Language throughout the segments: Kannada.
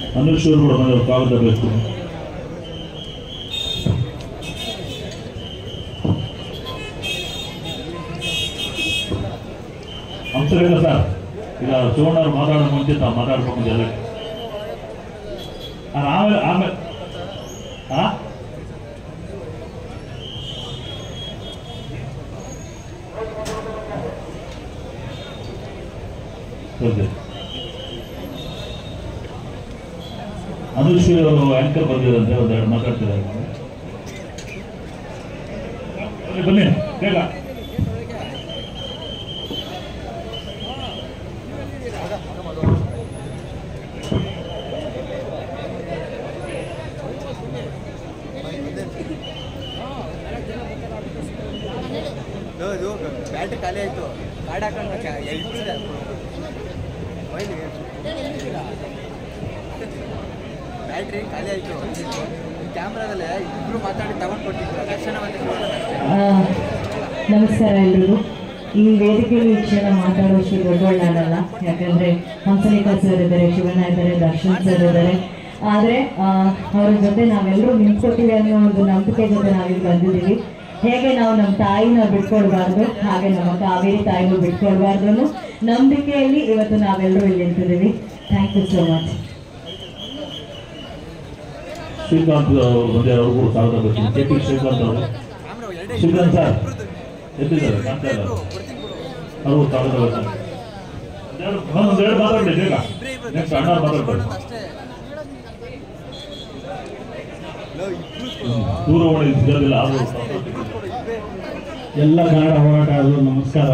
ಅನುಶ್ವರು ಕೂಡ ಬಂದವರು ಸ್ವಾಗತ ಬಯಸ್ತೀನಿ ಅಂಶಗಳಿಲ್ಲ ಸರ್ ಈಗ ಸುವರ್ಣ ಅವ್ರು ಮಾತಾಡೋ ಮುಂಚೆ ತಾವು ಮಾತಾಡ್ಬೇಕು ಎಲ್ಲ ಆಮೇಲೆ ಆಮೇಲೆ ಆ ಓಕೆ ಅನುಶ್ರೀ ಅವರು ಆಂಕರ್ ಬಂದಿರಂತೆ ಒಂದೆರಡು ಮಾತಾಡ್ತಿದ್ದಾರೆ ಬನ್ನಿ, ಬನ್ನಿ ಬೇಗ ಇದು ಬ್ಯಾಟ್ರಿ ಖಾಲಿ ಆಯ್ತು ಕಾರ್ಡ್ ಹಾಕೊಂಡು ಎಳ್ಬಿಡಿದೆ ಬ್ಯಾಟ್ರಿ ಖಾಲಿ ಆಯ್ತು ಕ್ಯಾಮ್ರಾದಲ್ಲಿ ಇಬ್ರು ಮಾತಾಡಿ ತಗೊಂಡು ಕೊಟ್ಟಿದ್ರು ತಕ್ಷಣ ಮತ್ತೆ ಆ, ನಮಸ್ಕಾರ ಎಲ್ರಿಗೂ ಈ ವೇದಿಕೆಯಲ್ಲಿ ಈ ಕ್ಷಣ ಮಾತಾಡುವಷ್ಟು ದೊಡ್ಡವಳು ನಾನಲ್ಲ ಯಾಕಂದ್ರೆ ಹಂಸಲೇಖ ಸರ್ ಇದ್ದಾರೆ ಶಿವಣ್ಣ ಇದ್ದಾರೆ ದರ್ಶನ್ ಸರ್ ಇದ್ದಾರೆ ಆದರೆ ಅವರ ಜೊತೆ ನಾವೆಲ್ಲರೂ ನಿಂತ್ಕೊತೀವಿ ಅನ್ನೋ ಒಂದು ನಂಬಿಕೆ ಜೊತೆ ನಾವಿಲ್ಲಿ ಬಂದಿದ್ದೀವಿ ಹೇಗೆ ನಾವು ನಮ್ಮ ತಾಯಿನ ಬಿಟ್ಕೊಡ್ಬಾರ್ದು ಹಾಗೆ ನಮ್ಮ ಕಾವೇರಿ ತಾಯಿನೂ ಬಿಟ್ಕೊಡ್ಬಾರ್ದು ಅನ್ನೋ ನಂಬಿಕೆಯಲ್ಲಿ ಇವತ್ತು ನಾವೆಲ್ಲರೂ ಇಲ್ಲಿ ನಿಂತಿದ್ದೀವಿ thank you so much Srikanth ಅವರು ಬಂದಿದ್ದಾರೆ ಅವರು ಕೂಡ ಸ್ವಾಗತ ಬಯಸ್ತೀನಿ ಕೆ ಪಿ ಶ್ರೀಕಾಂತ್ ಅವರು ಕ್ಯಾಮ್ರಾ ಎರಡೇ ಶ್ರೀಕಾಂತ್ ಸರ್ ಎದ್ದಿದ್ದಾರೆ ಕಾಣ್ತಾ ಇಲ್ಲ ಅವರು ಸ್ವಾಗತ ಬಯಸ್ತೀನಿ ಒಂದೆರಡು ಒಂದೆರಡು ಮಾತಾಡಲಿ ಬೇಗ ನೆಕ್ಸ್ಟ್ ಅಣ್ಣ ಮಾತಾಡ್ತಾರೆ ಅಷ್ಟೇ ದೂರವಾಣಿ ಸಿಗೋದಿಲ್ಲ ಆದರೂ ಎಲ್ಲ ಕನ್ನಡ ಹೋರಾಟಗಾರರು ನಮಸ್ಕಾರ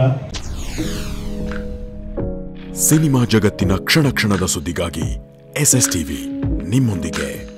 ಸಿನಿಮಾ ಜಗತ್ತಿನ ಕ್ಷಣ ಕ್ಷಣದ ಸುದ್ದಿಗಾಗಿ ಎಸ್ ಎಸ್ ಟಿವಿ ನಿಮ್ಮೊಂದಿಗೆ